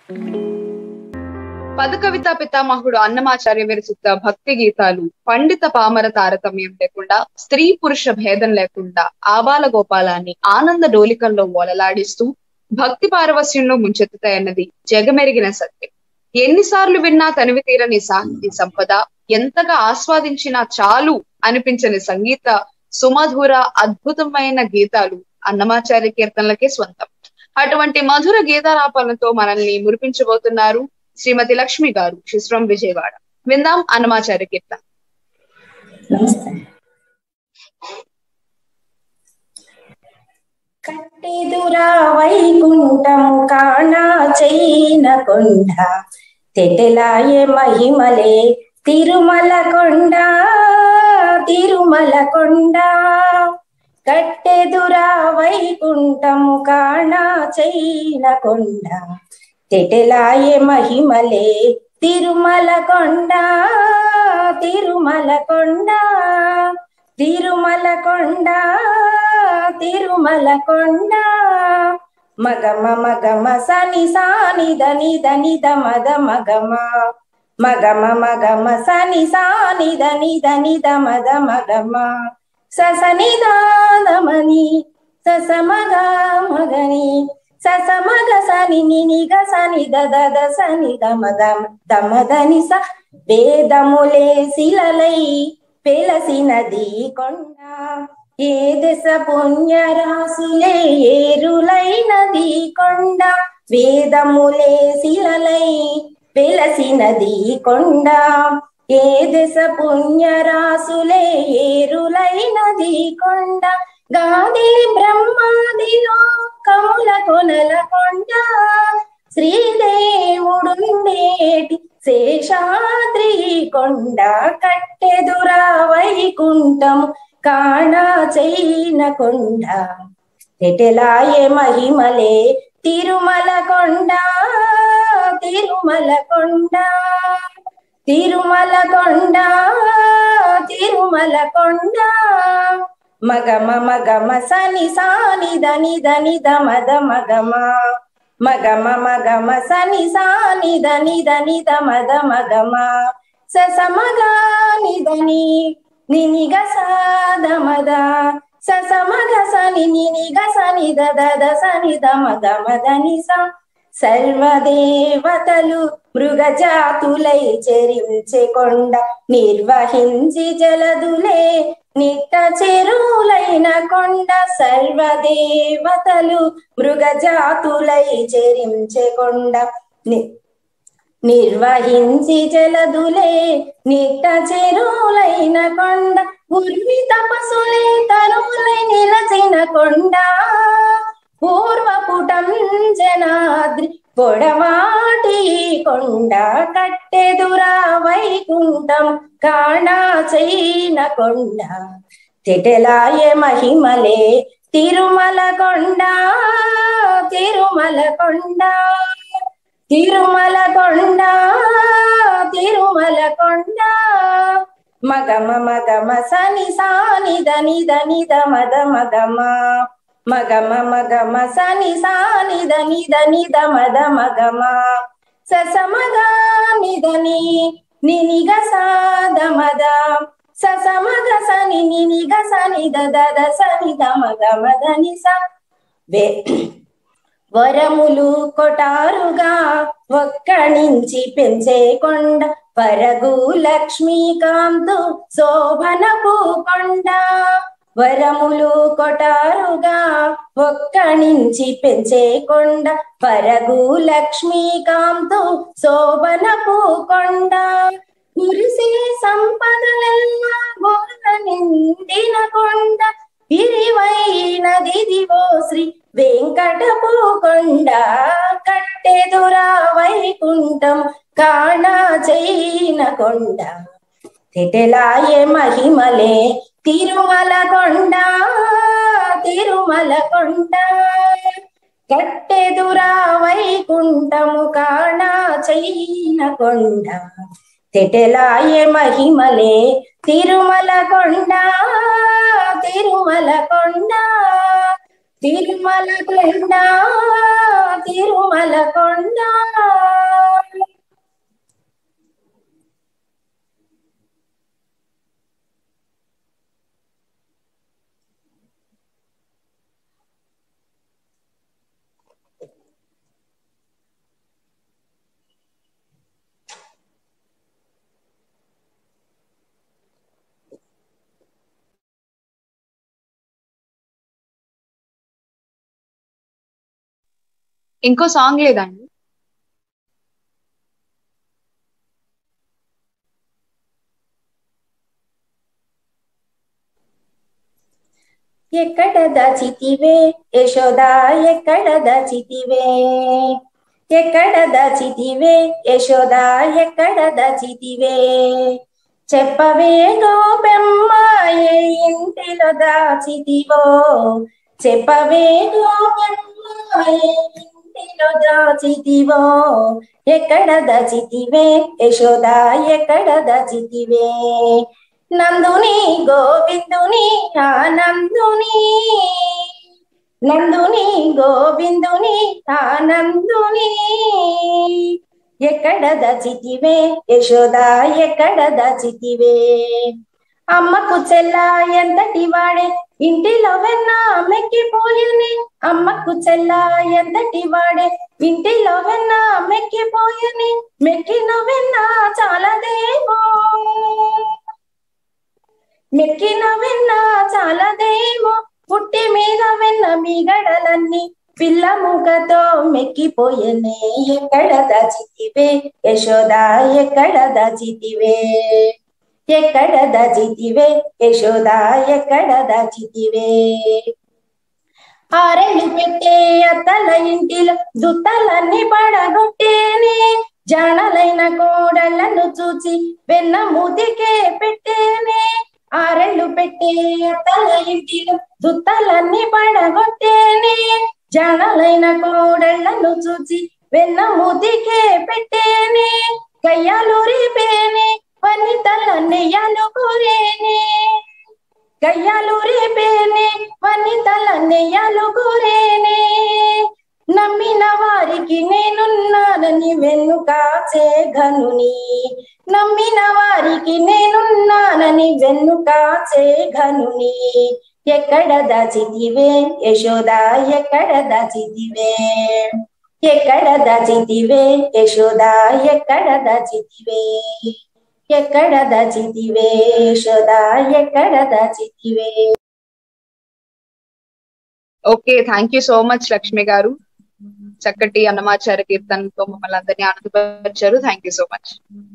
పదకవితా పితామహుడు అన్నమాచార్య విరచిత భక్తి గీతాలు పండిత పామర తారతమ్యం లేకుండా స్త్రీ పురుష భేదం లేకుండా ఆబాల గోపాలాన్ని ఆనంద డోలికల్లో ఓలలాడిస్తూ భక్తి పారవస్యంలో ముంచెత్తుతాయన్నది జగమెరిగిన సత్యం ఎన్నిసార్లు విన్నా తనివి తీరని సాహితీ సంపద ఎంతగా ఆస్వాదించినా చాలు అనిపించని సంగీత సుమధుర అద్భుతమైన గీతాలు అన్నమాచార్య కీర్తనలకే స్వంతం అటువంటి మధుర గీతారాపాలతో మనల్ని మురిపించబోతున్నారు శ్రీమతి లక్ష్మి గారు శిశ్రం విజయవాడ విందాం అన్నమాచార్య కీర్తన నమస్తే కట్టెదురా వైకుంఠము కాణా చైన కొండ తెటెలాయే మహిమలే తిరుమల కొండ తిరుమల కొండ కట్టెదురా వైకుంఠము కాణా చైన కొండ తెటెలాయే మహిమలే తిరుమల కొండ తిరుమల కొండ తిరుమల కొండ తిరుమల కొండ మగమ మగమ సని సాని దని దని ద మద మగమ మగమ మగమ సని సాని దని దని ద మద మగమ ససని దానమని ససమగ మగని ససమగ సని నిని గ సని ద ద ద సని దమ దమ దమ దని స వేదములే శిలలై పెలసినది కొండ ఏ దశ పుణ్యరాశులే ఏరులైనది కొండ వేదములే శిలలై పెలసినది కొండ ఏ దశ పుణ్యరాశులే ఏరులైనది కొండ గాదిలి బ్రహ్మాదిలో కముల కొనల కొండ శ్రీదేవుడుండేటి శేషాద్రి కొండ కట్టెదురా వైకుంఠము కాణా చైన కొండ ఎటెలాయే మహిమలే తిరుమల కొండ తిరుమల కొండ తిరుమల కొండ తిరుమల కొండ మగమ మగమ సని సాని దని దని దమ దమ గమ మగమ మగమ సని సాని దని దని దమ దమ గమ ససమగ నిదని నినిగ సాదమద ససమగ సని నినిగ సని దద ద సని దమ గమ దని స సర్వదేవతలు మృగజాతులై చెరించే కొండ నిర్వహించి జలదులే నిట్ట చెరువులైన కొండ సర్వదేవతలు మృగజాతులై చెరించే కొండ నిర్వహించి జలదులే నిట్ట చెరువులైన కొండ ఉర్వి తపసులే తరువులై నిలచిన కొండ పూర్వపుటం జనాద్రి పొడవాటి కొండ కట్టెదురా వైకుంఠం కాణా చైన కొండ తెటెలాయే మహిమలే తిరుమల కొండ తిరుమల కొండ తిరుమల కొండ తిరుమల కొండ మగమ మగమ సని సాని దని దని ద మద మగమ మగమ మగమ సని సాని దని దని ద మద మగమ ససమగ నిదని నినిగ సాద మద ససమగ సని నినిగ సని దద ద సని ద మగ మదని స వే వరములు కొటారుగా ఒక్కణించి పెంచే కొండ పరగు లక్ష్మీకాంతు శోభనపు కొండ వరములు కొటారుగా ఒక్కణించి పెంచే కొండ పరగు లక్ష్మీకాంతు శోభనపు కొండ కురిసే సంపదలెల్లా బోర నిండిన కొండ విరివైనదిదివో శ్రీ వెంకటపు కొండ కట్టెదురా వైకుంఠం కాణా చైన కొండ తెటెలాయే మహిమలే తిరుమల కొండ తిరుమల కొండ కట్టెదురా వైకుంఠము కాణా చైన కొండ తెటెలాయే మహిమలే తిరుమల కొండ తిరుమల కొండ తిరుమల కొండ తిరుమల కొండ ఇంకో సాంగ్ లేదండి ఎక్కడ దాచితివే యశోదా ఎక్కడ దాచితివే ఎక్కడ దాచితివే యశోదా ఎక్కడ దాచితివే చెప్పవే గోపెమ్మ ఏ ఇంటిలో దాచితివో చెప్పవే గోపెమ్మ ఏ ఇంటిలో దాచితివో ఎక్కడ దాచితివే యశోదా ఎక్కడ దాచితివే నందుని గోవిందుని ఆనందుని నందుని గోవిందుని ఆనందుని ఎక్కడ దచితివే యశోదా ఎక్కడ దచితివే అమ్మకు చెల్ల ఎంతటి వాడే ఇంటిలో వెన్న మెక్కిపోయని అమ్మకు చెల్ల ఎంతటి వాడే ఇంటిలో వెన్న మెక్కిపోయని మెక్కిన వెన్న చాలదేమో మెక్కిన వెన్న చాలదేమో పుట్టి మీద వెన్న మిగడలన్నీ పిల్ల ముఖతో మెక్కిపోయనే ఎక్కడ దాచితివే యశోదా ఎక్కడ దాచితివే ఎక్కడ దాచితివే యశోదా ఎక్కడ దాచితివే ఆరెళ్ళు పెట్టే అత్తల ఇంటిలో దుత్తలన్నీ పడగొట్టేనే జానలైన కోడళ్లను చూచి వెన్న మూతికే పెట్టేనే ఆరెళ్ళు పెట్టే అత్తల ఇంటిలో దుత్తలన్నీ పడగొట్టేనే జానలైన కోడళ్లను చూచి వెన్న మూతికే పెట్టేనే కయ్యాలు రేపేనే వనితల నెయ్యాలు కూరేనే కయ్యాలు రేపేనే వనితల నెయ్యాలు కూరేనే నమ్మిన వారికి నేనున్నానని వెన్నుకాచే ఘనుని నమ్మిన వారికి నేనున్నానని వెన్నుకాచే ఘనుని ఎక్కడ దాచితివే యశోదా ఎక్కడ దాచితివే ఎక్కడ దాచితివే యశోదా ఎక్కడ దాచితివే ఎక్కడ దాచితివే యశోదా ఎక్కడ దాచితివే okay thank you so much Lakshmi గారు చక్కటి అన్నమాచార్య కీర్తనతో మమ్మల్ని అందరినీ ఆనందపరిచారు థ్యాంక్ యూ సో మచ్